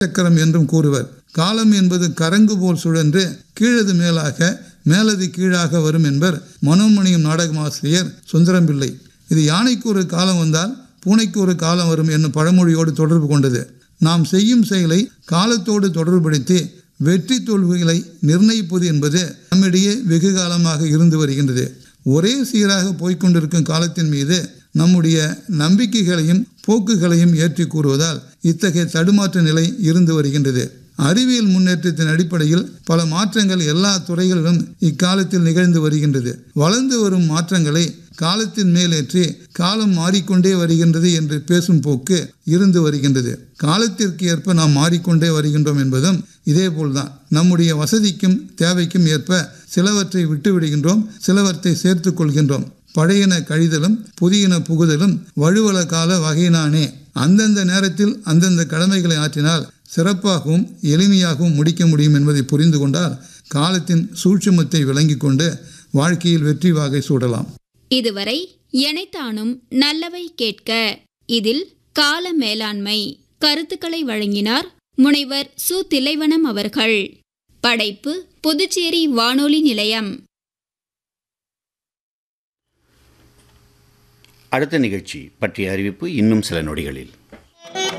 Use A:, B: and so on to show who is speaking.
A: சக்கரம் என்றும் கூறுவர் காலம் என்பது கரங்கு போல் சுழன்று கீழது மேலாக மேலது கீழாக வரும் என்பர் மனோன்மணியும் நாடகமாசிரியர் சுந்தரம் பிள்ளை இது யானைக்கு ஒரு காலம் வந்தால் பூனைக்கு ஒரு காலம் வரும் என்னும் பழமொழியோடு தொடர்பு கொண்டது நாம் செய்யும் செயலை காலத்தோடு தொடர்புபடுத்தி வெற்றி தோல்விகளை நிர்ணயிப்பது என்பது நம்மிடையே வெகு காலமாக இருந்து வருகின்றது ஒரே சீராக போய்க்கொண்டிருக்கும் காலத்தின் மீது நம்முடைய நம்பிக்கைகளையும் போக்குகளையும் ஏற்றி கூறுவதால் இத்தகைய தடுமாற்ற நிலை இருந்து வருகின்றது அறிவியல் முன்னேற்றத்தின் அடிப்படையில் பல மாற்றங்கள் எல்லா துறைகளிலும் இக்காலத்தில் நிகழ்ந்து வருகின்றது வளர்ந்து வரும் மாற்றங்களை காலத்தின் மேலேற்றி காலம் மாறிக்கொண்டே வருகின்றது என்று பேசும் போக்கு இருந்து வருகின்றது காலத்திற்கு ஏற்ப நாம் மாறிக்கொண்டே வருகின்றோம் என்பதும் இதேபோல்தான் நம்முடைய வசதிக்கும் தேவைக்கும் ஏற்ப சிலவற்றை விட்டு விடுகின்றோம் சிலவற்றை சேர்த்துக் கொள்கின்றோம் பழையன கழிதலும் புதியன புகுதலும் வழுவல கால வகையினானே அந்தந்த நேரத்தில் அந்தந்த கடமைகளை ஆற்றினால் சிறப்பாகவும் எளிமையாகவும் முடிக்க முடியும் என்பதை புரிந்து கொண்டால் காலத்தின் சூட்சுமத்தை விளங்கிக் கொண்டு வாழ்க்கையில் வெற்றி வாகை சூடலாம்
B: இதுவரை எனைத்தானும் நல்லவை கேட்க இதில் கால மேலாண்மை கருத்துக்களை வழங்கினார் முனைவர் சு தில்லைவனம் அவர்கள் படைப்பு புதுச்சேரி வானொலி நிலையம்
C: அடுத்த நிகழ்ச்சி பற்றிய அறிவிப்பு இன்னும் சில நொடிகளில்